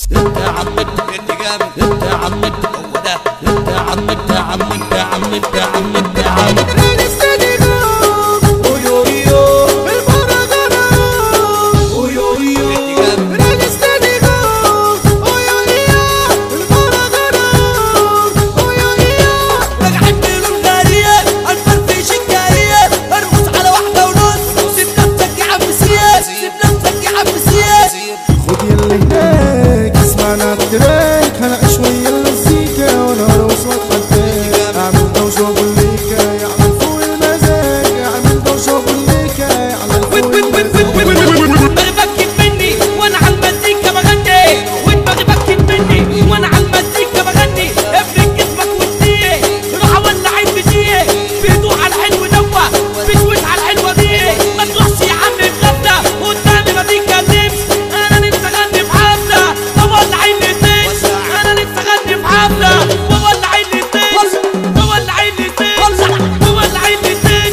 انت يا عم انت انت جامد انت يا عم انت هو ده انت يا عم انت يا عم انت يا عم انت يا عم انت يا عم اويو ايو المهرجانات اويو ايو انت جامد بجحد له الغالية الفرفيش الجارية ارقص على واحدة ونص سيب نفسك يا عم سياد سيب نفسك يا عم سياد خد يلي هناك اسمعنا التراك هلا شوية المزيكا وانا ارقص واتحداك اعمل دوشة وبوليكا يعمل فوق المزاج اعمل دوشة وبوليكا يعمل فوق المزاج دماغي بكت مني وانا على المزيكا بغني ودماغي بكت مني وانا على المزيكا بغني افرد جسمك واديه روح اولع عين بديه بيدوح على الحلو دوا بتوش على الحلوه دي ما تروحش يا عم بغفله قدامي ما بيتكلمش انا نفسي اغني في حفله اولع عين الاتنين انا نفسي اغني في حفله واولع عين الاتنين واولع عين الاتنين واولع عين الاتنين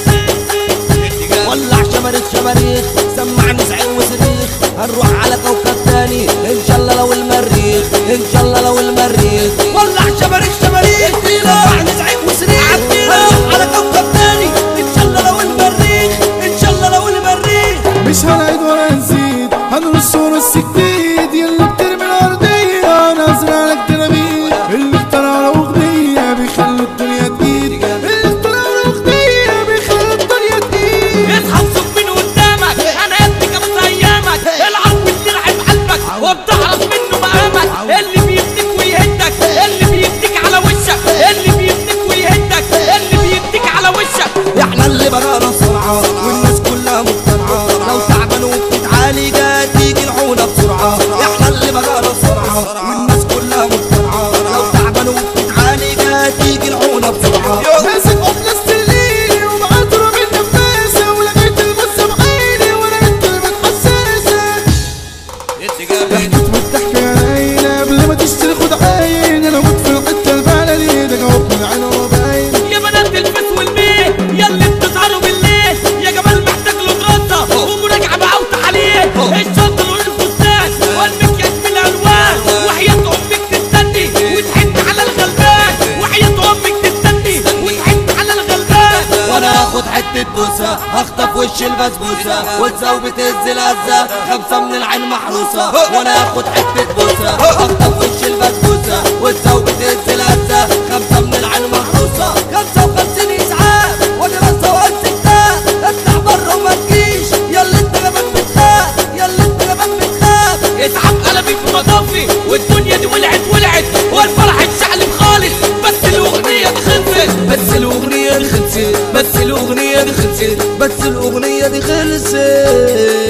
انت جامد ولع شماريخ شماريخ سمعني زعيم وصريخ هنروح على كوكب تاني ان شاء الله لو المريخ ان شاء الله لو المريخ ولع شماريخ شماريخ سمعني زعيم وصريخ هنروح على كوكب تاني ان شاء الله لو المريخ ان شاء الله لو المريخ مش هنعيد ولا نزيد هنرص ونرص جديد يلي بترمي الأرضية نازل لك ديناميت اللي اخترع له أغنية بيخلي الدنيا تقيل اللي اخترع له أغنية بيخلي الدنيا تقيل اصحى وشوف مين قدامك انا قد كابوس ايامك العب بتلعب قلبك وبتعرف منه مقامك اللي بيديك ويهدك اللي بيديك على وشك اللي بيديك ويهدك اللي بيديك على وشك احنا اللي بقانا صنعة والناس كلها مقتنعة لو تعبان وبتتعالج تيجي العونة بسرعة احنا اللي بقانا صنعة والناس كلها مقتنعة لو تعبان وبتتعالج تيجي العونة بسرعة ماسك قفلة ستيليني ومعطرة بالنفاسة ولقيت المزة بعيني ولقيت كلمة حساسة انت جامد ضحكت والضحكة يا عيني قبل ما تشتري خد عين انا موت في الحتة البلدي ده جواب من عينه وباين يا بنات الفس والميه ياللي بتسهروا بالليل يا جمال محتاج له دراسه ومراجعه بقى وتحاليل الشنطه لون الفستان والمكياج بالالوان وحياه امك تستني وتحن على الغلبان وحياه امك تستني وتحن على الغلبان وانا هاخد حتة بوسة هخطف وش البسبوسة والزو بتهز الهزة خمسة من العين محروسة وانا هاخد حتة بوسة هخطف وش البسبوسة والزو بتهز الهزة خمسة من العين محروسة 55 اسعاف ودراسه وانسكتات اطلع بره وما تجيش يلا انت كمان بتخاف يلا انت كمان بتخاف اسعاف قلبي في مطافي والدنيا دي ولعت ولعت والفرح اتشعلب خالص بس الاغنيه دي خلصت بس الاغنيه دي خلصت بس الاغنيه دي خلصت بس الاغنيه دي خلصت